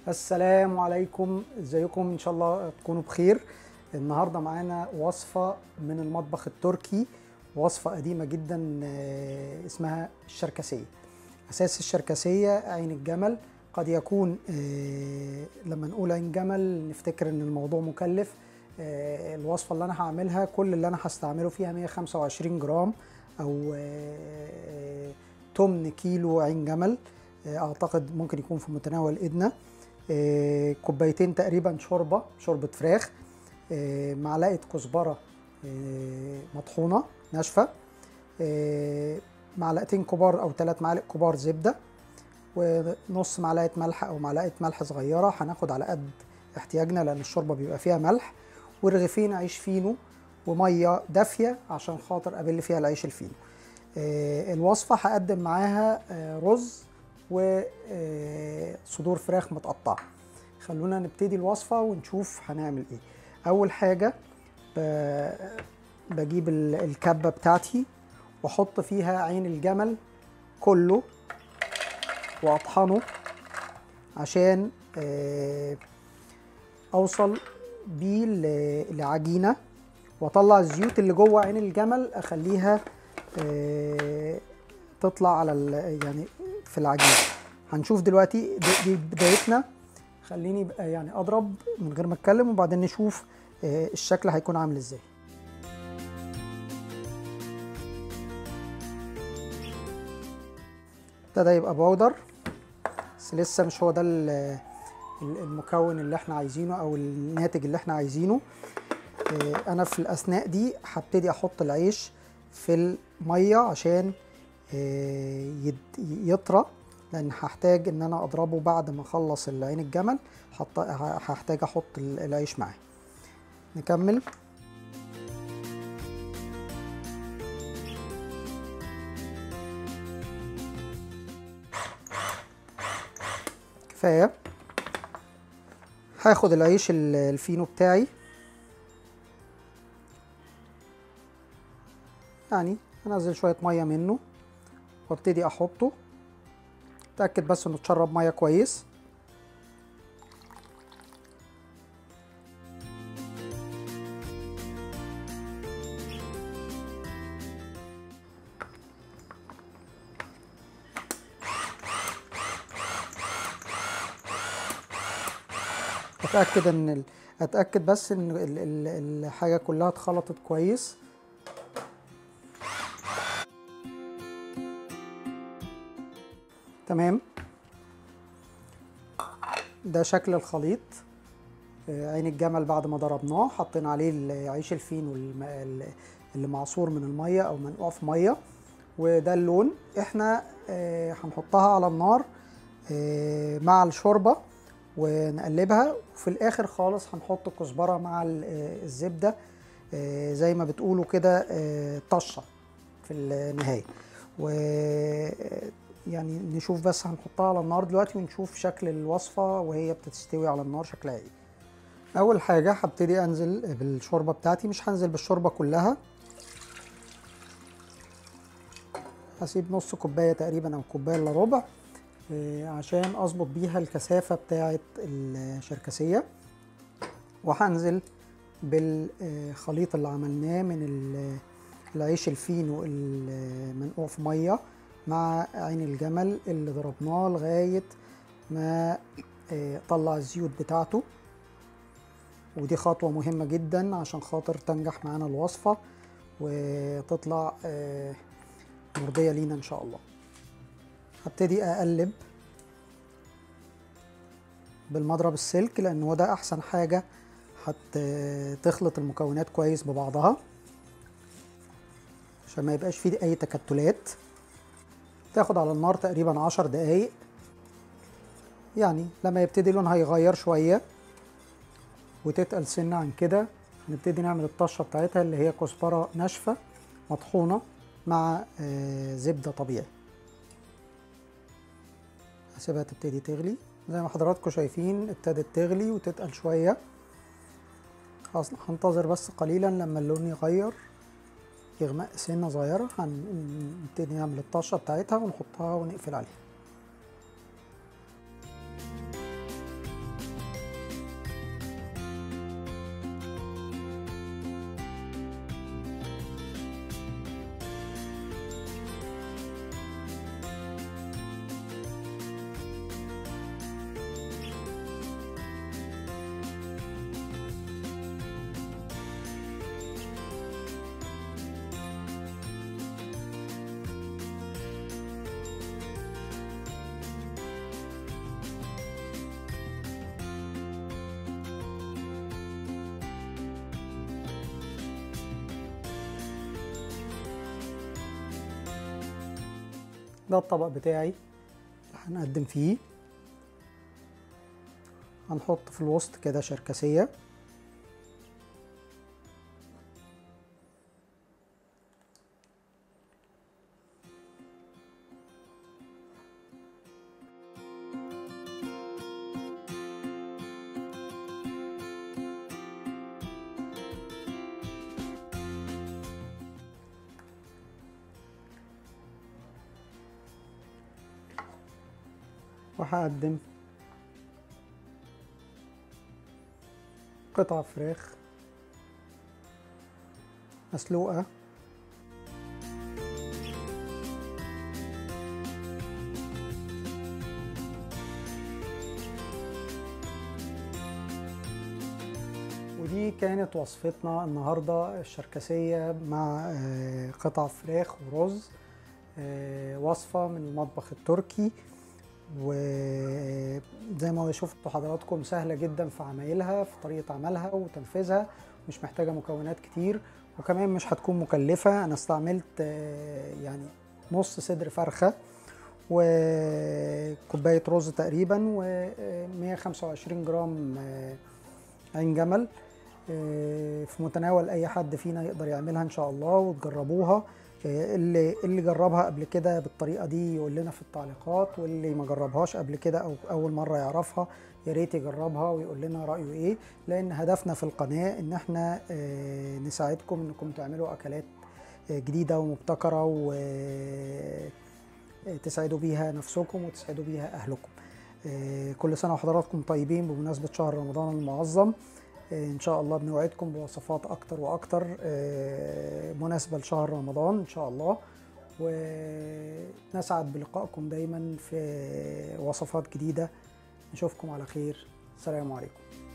السلام عليكم ازيكم ان شاء الله تكونوا بخير النهارده معانا وصفه من المطبخ التركي وصفه قديمه جدا آه، اسمها الشركسيه اساس الشركسيه عين الجمل قد يكون آه، لما نقول عين جمل نفتكر ان الموضوع مكلف آه، الوصفه اللي انا هعملها كل اللي انا هستعمله فيها 125 جرام او آه، تمن كيلو عين جمل آه، اعتقد ممكن يكون في متناول ايدنا آه، كوبايتين تقريبا شوربه شوربه فراخ آه، معلقه كزبره آه، مطحونه ناشفه آه، معلقتين كبار او ثلاث معالق كبار زبده ونص معلقه ملح او معلقه ملح صغيره هناخد على قد احتياجنا لان الشوربه بيبقى فيها ملح ورغيفين عيش فينو وميه دافيه عشان خاطر ابل فيها العيش الفينو آه، الوصفه هقدم معاها آه، رز وصدور فراخ متقطعه خلونا نبتدي الوصفه ونشوف هنعمل ايه اول حاجه ب- بجيب ال- الكبه بتاعتي واحط فيها عين الجمل كله واطحنه عشان آه، اوصل بيه ل- لعجينه واطلع الزيوت اللي جوه عين الجمل اخليها آه، تطلع على ال- يعني في العجينه هنشوف دلوقتي دي, دي بدايتنا خليني بقى يعني اضرب من غير ما اتكلم وبعدين نشوف آه، الشكل هيكون عامل ازاي ابتدى يبقى باودر بس لسه مش هو ده ال- ال- المكون اللي احنا عايزينه او الناتج اللي احنا عايزينه آه، انا في الاثناء دي هبتدي احط العيش في الميه عشان آه، يد- يطرى لان هحتاج ان انا اضربه بعد ما اخلص العين الجمل حط- ه- هحتاج احط ال- العيش معاه نكمل كفايه هاخد العيش ال- الفينو بتاعي يعني انزل شويه ميه منه وابتدي احطه اتاكد بس انه اتشرب ميه كويس اتاكد ان ال... اتاكد بس ان ال... ال... الحاجه كلها اتخلطت كويس تمام ده شكل الخليط آه، عين الجمل بعد ما ضربناه حطينا عليه العيش الفين والم... ال- اللي معصور من الميه او منقوع في ميه وده اللون احنا آه، هنحطها على النار آه، مع الشوربه ونقلبها وفي الاخر خالص هنحط كزبره مع ال- آه، الزبده آه، زي ما بتقولوا كده آه، طشه في النهايه و يعني نشوف بس هنحطها على النار دلوقتي ونشوف شكل الوصفه وهي بتستوي على النار شكلها ايه اول حاجه هبتدي انزل بالشوربه بتاعتي مش هنزل بالشوربه كلها هسيب نص كوبايه تقريبا او كوبايه الا ربع آه، عشان اظبط بيها الكثافه بتاعه الشركسيه وهنزل بالخليط اللي عملناه من ال- العيش الفينو المنقوع في ميه مع عين الجمل اللي ضربناه لغايه ما آه، طلع الزيوت بتاعته ودي خطوه مهمه جدا عشان خاطر تنجح معانا الوصفه وتطلع آه، مرضيه لينا ان شاء الله هبتدي اقلب بالمضرب السلك لان هو ده احسن حاجه هتخلط المكونات كويس ببعضها عشان ما يبقاش فيه اي تكتلات تاخد على النار تقريبا عشر دقايق يعني لما يبتدي لونها يغير شويه وتتقل سنة عن كده نبتدي نعمل الطشة بتاعتها اللي هي كزبرة ناشفة مطحونة مع آه، زبدة طبيعي هسيبها تبتدي تغلي زي ما حضراتكم شايفين ابتدت تغلي وتتقل شوية خلاص هنتظر بس قليلا لما اللون يغير يغمق سنة صغيرة هنبتدي نعمل الطشة بتاعتها ونحطها ونقفل عليها ده الطبق بتاعي اللي هنقدم فيه هنحط في الوسط كده شركسية وهقدم قطع فراخ مسلوقة ودي كانت وصفتنا النهاردة الشركسية مع آه، قطع فراخ ورز آه، وصفة من المطبخ التركي وزي ما شفتوا حضراتكم سهلة جدا في عمايلها في طريقة عملها وتنفيذها مش محتاجة مكونات كتير وكمان مش هتكون مكلفة أنا استعملت آه، يعني نص صدر فرخة وكوباية رز تقريبا و125 جرام آه، عين جمل آه، في متناول أي حد فينا يقدر يعملها إن شاء الله وتجربوها آه، اللي اللي جربها قبل كده بالطريقه دي يقول لنا في التعليقات واللي ما جربهاش قبل كده او اول مره يعرفها يا ريت يجربها ويقول لنا رايه ايه لان هدفنا في القناه ان احنا آه، نساعدكم انكم تعملوا اكلات آه، جديده ومبتكره وتسعدوا بيها نفسكم وتسعدوا بيها اهلكم آه، كل سنه وحضراتكم طيبين بمناسبه شهر رمضان المعظم آه، ان شاء الله بنوعدكم بوصفات اكتر واكتر آه، مناسبه لشهر رمضان ان شاء الله ونسعد بلقائكم دايما في وصفات جديده نشوفكم على خير السلام عليكم